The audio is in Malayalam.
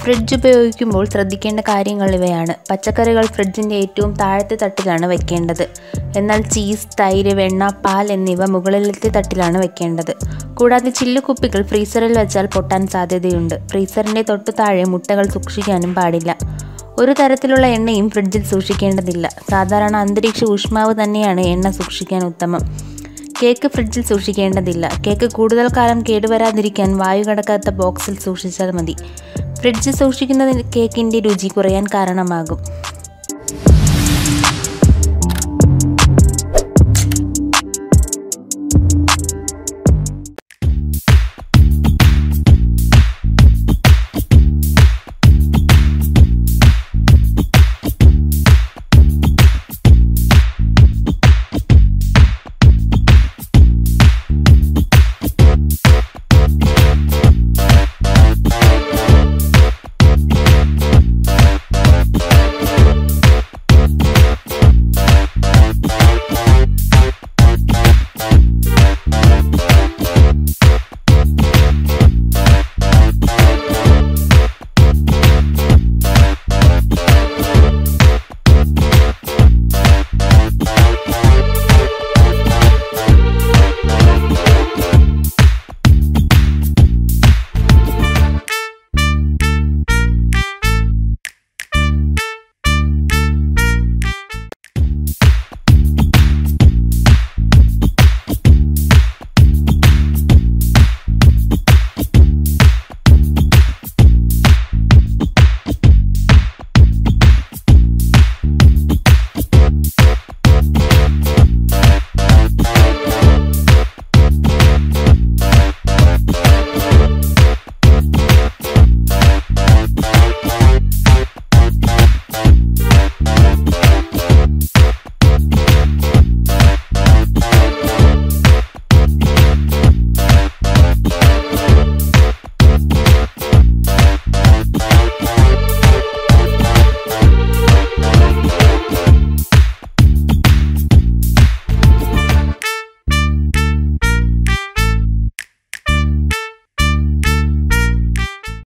ഫ്രിഡ്ജ് ഉപയോഗിക്കുമ്പോൾ ശ്രദ്ധിക്കേണ്ട കാര്യങ്ങൾ ഇവയാണ് പച്ചക്കറികൾ ഫ്രിഡ്ജിൻ്റെ ഏറ്റവും താഴത്തെ തട്ടിലാണ് വെക്കേണ്ടത് എന്നാൽ ചീസ് തൈര് വെണ്ണ പാൽ എന്നിവ മുകളിലത്തെ തട്ടിലാണ് വെക്കേണ്ടത് കൂടാതെ ചില്ലുകുപ്പികൾ ഫ്രീസറിൽ വെച്ചാൽ പൊട്ടാൻ സാധ്യതയുണ്ട് ഫ്രീസറിൻ്റെ തൊട്ടു താഴെ മുട്ടകൾ സൂക്ഷിക്കാനും പാടില്ല ഒരു തരത്തിലുള്ള എണ്ണയും ഫ്രിഡ്ജിൽ സൂക്ഷിക്കേണ്ടതില്ല സാധാരണ അന്തരീക്ഷ ഊഷ്മാവ് തന്നെയാണ് എണ്ണ സൂക്ഷിക്കാൻ ഉത്തമം കേക്ക് ഫ്രിഡ്ജിൽ സൂക്ഷിക്കേണ്ടതില്ല കേക്ക് കൂടുതൽ കാലം കേടുവരാതിരിക്കാൻ വായു കടക്കാത്ത ബോക്സിൽ സൂക്ഷിച്ചാൽ മതി ഫ്രിഡ്ജിൽ സൂക്ഷിക്കുന്നത് കേക്കിൻ്റെ രുചി കുറയാൻ കാരണമാകും